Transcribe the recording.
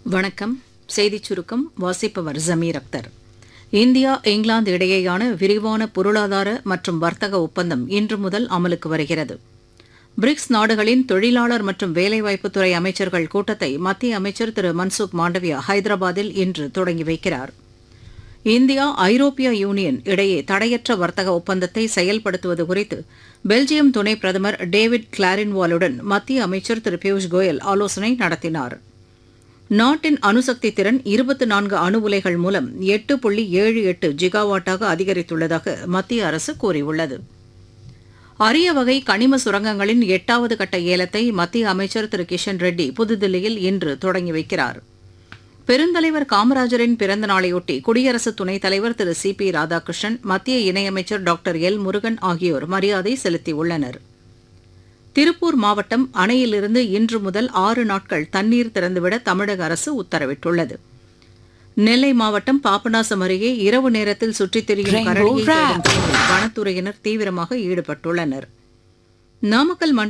வணக்கம் செய்திச் சுருக்கம் வாசிப்பவர் ஜமீர் அக்தர் இந்தியா இங்கிலாந்து இடையேயான விரிவான பொருளாதார மற்றும் வர்த்தக ஒப்பந்தம் இன்று முதல் அமலுக்கு வருகிறது பிரிக்ஸ் நாடுகளின் தொழிலாளர் மற்றும் வேலைவாய்ப்புத்துறை அமைச்சர்கள் கூட்டத்தை மத்திய அமைச்சர் திரு மன்சுக் மாண்டவியா ஹைதராபாத்தில் இன்று தொடங்கி வைக்கிறார் இந்தியா ஐரோப்பிய யூனியன் இடையே தடையற்ற வர்த்தக ஒப்பந்தத்தை செயல்படுத்துவது குறித்து பெல்ஜியம் துணை பிரதமர் டேவிட் கிளாரின்வாலுடன் மத்திய அமைச்சர் திரு பியூஷ் கோயல் ஆலோசனை நடத்தினார் நாட்டின் அணுசக்தி திறன் இருபத்தி நான்கு அணு உலைகள் மூலம் எட்டு புள்ளி ஏழு எட்டு ஜிகாவாட்டாக அதிகரித்துள்ளதாக மத்திய அரசு கூறியுள்ளது அரிய வகை கனிம சுரங்கங்களின் எட்டாவது கட்ட ஏலத்தை மத்திய அமைச்சர் திரு கிஷன் ரெட்டி புதுதில்லியில் இன்று தொடங்கி வைக்கிறார் பெருந்தலைவர் காமராஜரின் பிறந்த நாளையொட்டி குடியரசு துணைத் தலைவர் திரு சி பி ராதாகிருஷ்ணன் மத்திய இணையமைச்சர் டாக்டர் எல் முருகன் ஆகியோர் மரியாதை செலுத்தியுள்ளனர் திருப்பூர் மாவட்டம் அணையிலிருந்து இன்று முதல் ஆறு நாட்கள் தண்ணீர் திறந்துவிட தமிழக அரசு உத்தரவிட்டுள்ளது நெல்லை மாவட்டம் பாபநாசம் அருகே இரவு நேரத்தில் சுற்றித் திரியும் Rainbow கரடியை Rap. தேடும் பணியில் வனத்துறையினர் தீவிரமாக ஈடுபட்டுள்ளனர் நாமக்கல் மண்டல